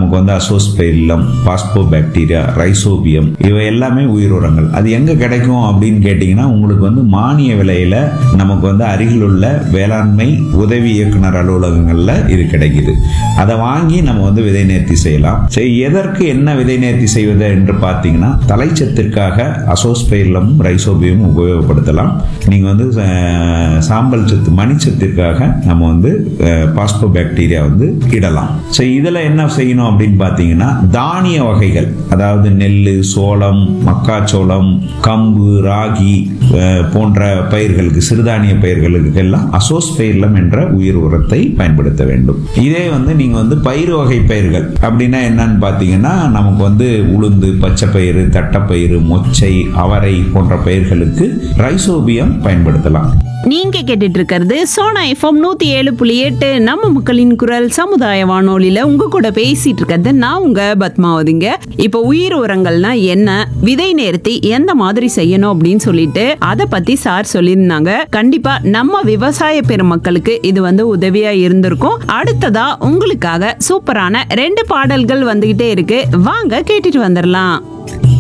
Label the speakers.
Speaker 1: நமக்கு வந்து Azospirillum phospho bacteria rhizobium இவை எல்லாமே உயிர் உரங்கள் அது எங்க கிடைக்கும் அப்படின்னு கேட்டிங்கன்னா உங்களுக்கு வந்து மானிய விலையில நமக்கு வந்து அருகில் உள்ள வேளாண்மை உதவி இயக்குனர் அலுவலகங்கள்ல இது கிடைக்குது அதை வாங்கி நம்ம வந்து விதை நேர்த்தி செய்யலாம் சரி எதற்கு என்ன விதை நேர்த்தி செய்வது என்று பார்த்தீங்கன்னா தலைச்சத்திற்காக அசோஸ்பெரிலம் ரைசோபியம் உபயோகப்படுத்தலாம் நீங்க வந்து அஹ், சாம்பல் சத்து மணிச்சத்திற்காக நம்ம வந்து பாஸ்போ பாக்டீரியா வந்து இடலாம் சரி இதுல என்ன செய்யணும் அப்படின்னு பார்த்தீங்கன்னா தானிய வகைகள் அதாவது நெல் சோளம் மக்காச்சோளம் கம்பு ராகி அஹ், போன்ற பயிர்களுக்கு சிறுதானிய பயிர்களுக்கு எல்லாம் அசோஸ்பெரிலம் என்ற உயிர் உரத்தை பயன்படுத்த வேண்டும் இதே வந்து நீங்க வந்து பயிர் வகை பயிர்கள் அப்படின்னா என்னன்னு பார்த்தீங்கன்னா நமக்கு வந்து உளுந்து பச்சை பயிறு தட்டைப்பயிறு மொச்சை அவரை போன்ற பயிர்களுக்கு ரைசோபியம் பயன்படுத்தலாம்
Speaker 2: நீங்க கேட்டுட்டு இருக்கிறது சோனா எஃப்எம் நூத்தி ஏழு புள்ளி எட்டு நம்ம மக்களின் குரல் சமுதாய வானொலியில உங்க கூட பேசிட்டு இருக்கிறது நான் உங்க பத்மாவதிங்க இப்போ உயிர் உரங்கள்னா என்ன விதை நேர்த்தி எந்த மாதிரி செய்யணும் அப்படின்னு சொல்லிட்டு அதை பத்தி சார் சொல்லியிருந்தாங்க கண்டிப்பா நம்ம விவசாய பெருமக்களுக்கு இது வந்து உதவியா இருந்திருக்கும் அடுத்ததா உங்களுக்காக சூப்பரான ரெண்டு பாடல்கள் வந்துகிட்டே இருக்கு வாங்க கேட்டுட்டு வந்துடலாம்